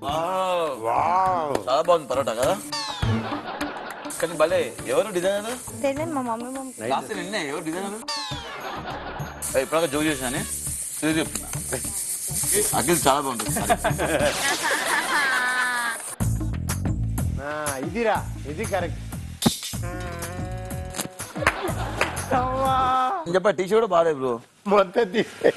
చాలా బాగుంది పరోటా కదా కానీ భలే ఎవరు డిజైనర్ తెలియదు మా మమ్మీ మమ్మీ లాస్ట్ నిన్నే ఎవరు డిజైనర్ ఇప్పుడు జోక్ చేశాను సీరియస్ చెప్తున్నా అఖిల్ చాలా బాగుంటుంది ఆ, ఇదిరా ఇది కరెక్ట్ చెప్పా టీ షర్ట్ కూడా బాగాలేదు బ్రో మొత్తం తీసే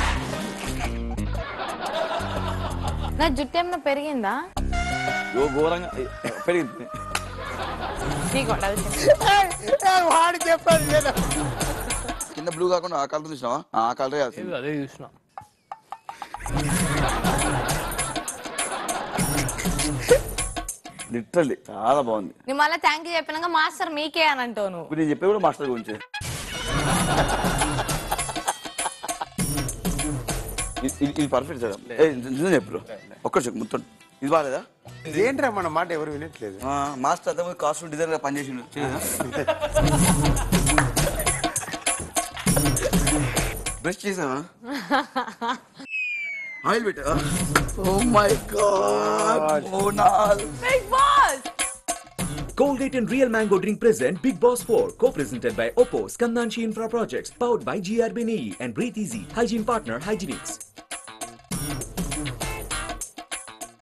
నా జుట్టు ఏమైనా పెరిగిందా ఓ ఘోరంగా పెరిగింది నీకు ఉండాలి వాడు చెప్పాడు కదా కింద బ్లూ కాకుండా ఆ కలర్ చూసినావా ఆ కలరే అదే చూసిన లిటరల్లీ చాలా బాగుంది నీ మళ్ళీ థ్యాంక్ యూ చెప్పినాక మాస్టర్ మీకే అని అంటావు నువ్వు ఇప్పుడు నేను చెప్పే కూడా మాస్టర్ గురించి ఇది- ఇది- ఇది పర్ఫెక్ట్ సార్ ఏ నిజం చెప్పు bro. ఒక్క చెప్పు మొత్తం ఇది బాగాలేదా ఏంట్రా మన మాట ఎవరు వినట్లేదు ఆ, మాస్టర్ అంతకుముందు కాస్ట్యూమ్ డిజైనర్ పనిచేసిండు చేయలేదా? బ్రష్ చేసావా ఆయిల్ పెట్టా oh my god Monal Bigg Boss Colgate and Real Mango Drink present Big Boss 4, co-presented by Oppo, Skandanshi Infra Projects, powered by GRBNE and Breathe Easy, hygiene partner Hygienics.